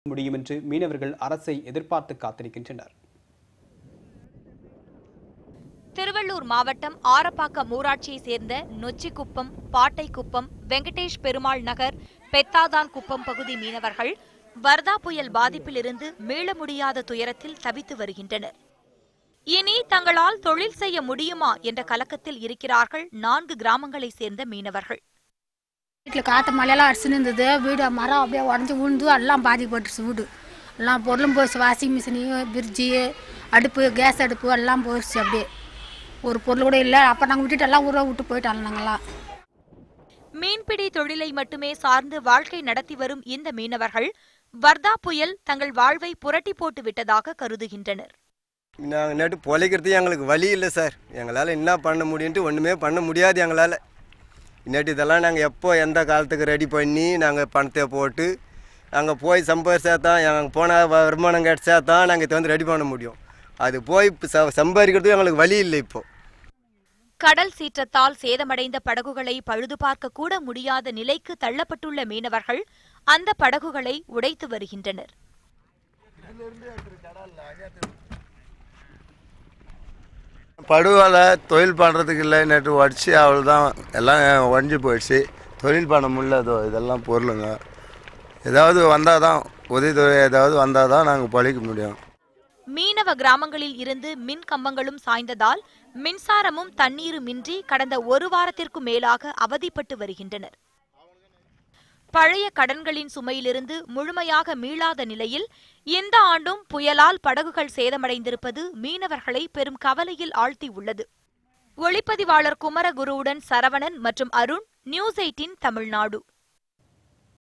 முடியும் என்று மீனவர்கள் அரசை எதிர்பார்த்து காத்திருக்கின்றனர் திருவள்ளூர் மாவட்டம் ஆரப்பாக்கம் ஊராட்சியை சேர்ந்த நொச்சிக்குப்பம் பாட்டைக்குப்பம் வெங்கடேஷ் பெருமாள் நகர் பெத்தாதான் குப்பம் பகுதி மீனவர்கள் வர்தா புயல் பாதிப்பிலிருந்து மீள முடியாத துயரத்தில் தவித்து வருகின்றனர் இனி தங்களால் தொழில் செய்ய முடியுமா என்ற கலக்கத்தில் இருக்கிறார்கள் நான்கு கிராமங்களைச் சேர்ந்த மீனவர்கள் வீட்டில் காற்று மழையெல்லாம் அடிச்சுன்னு இருந்தது வீடு மரம் அப்படியே உடஞ்சி விழுந்து எல்லாம் பாதிக்கப்பட்டுருச்சு வீடு எல்லாம் பொருளும் போயிடுச்சு வாஷிங் மிஷினு ஃப்ரிட்ஜு அடுப்பு கேஸ் அடுப்பு எல்லாம் போயிடுச்சு அப்படியே ஒரு பொருள் கூட இல்லை அப்போ நாங்கள் விட்டுட்டு எல்லாம் ஊரை விட்டு போயிட்டோம் நாங்கள்லாம் மீன்பிடி தொழிலை மட்டுமே சார்ந்து வாழ்க்கை நடத்தி வரும் இந்த மீனவர்கள் வர்தா புயல் தங்கள் வாழ்வை புரட்டி போட்டு விட்டதாக கருதுகின்றனர் நாங்கள் நட்டு பொழைக்கிறதுக்கு எங்களுக்கு வழி இல்லை சார் எங்களால் என்ன பண்ண முடியுன்ட்டு ஒன்றுமே பண்ண முடியாது எங்களால் இன்னாட்டி இதெல்லாம் நாங்கள் எப்போ எந்த காலத்துக்கு ரெடி பண்ணி நாங்கள் பணத்தை போட்டு நாங்கள் போய் சம்பாரிச்சா தான் எங்கள் போனால் வருமானம் கிடச்சா தான் நாங்கள் இதை வந்து ரெடி பண்ண முடியும் அது போய் இப்ப ச- சம்பாதிக்கிறதுக்கு எங்களுக்கு வழி இல்லை இப்போ கடல் சீற்றத்தால் சேதமடைந்த படகுகளை பழுது பார்க்க கூட முடியாத நிலைக்கு தள்ளப்பட்டுள்ள மீனவர்கள் அந்த படகுகளை உடைத்து வருகின்றனர் படுவால தொழில் பண்ணுறதுக்கு இல்லை நேற்று உடச்சி அவ்வளோதான் எல்லாம் உடஞ்சி போயிடுச்சு தொழில் பண்ண முடியல அதோ இதெல்லாம் பொருளுங்க ஏதாவது வந்தால் தான் உதவி தொகை ஏதாவது வந்தால் தான் நாங்கள் பழிக்க முடியும் மீனவ கிராமங்களில் இருந்து மின் கம்பங்களும் சாய்ந்ததால் மின்சாரமும் தண்ணீருமின்றி கடந்த ஒரு வாரத்திற்கும் மேலாக அவதிப்பட்டு வருகின்றனர் பழைய கடன்களின் சுமையிலிருந்து முழுமையாக மீளாத நிலையில் இந்த ஆண்டும் புயலால் படகுகள் சேதமடைந்திருப்பது மீனவர்களை பெரும் கவலையில் ஆழ்த்தியுள்ளது ஒளிப்பதிவாளர் குமரகுருவுடன் சரவணன் மற்றும் அருண் நியூஸ் எயிட்டின் தமிழ்நாடு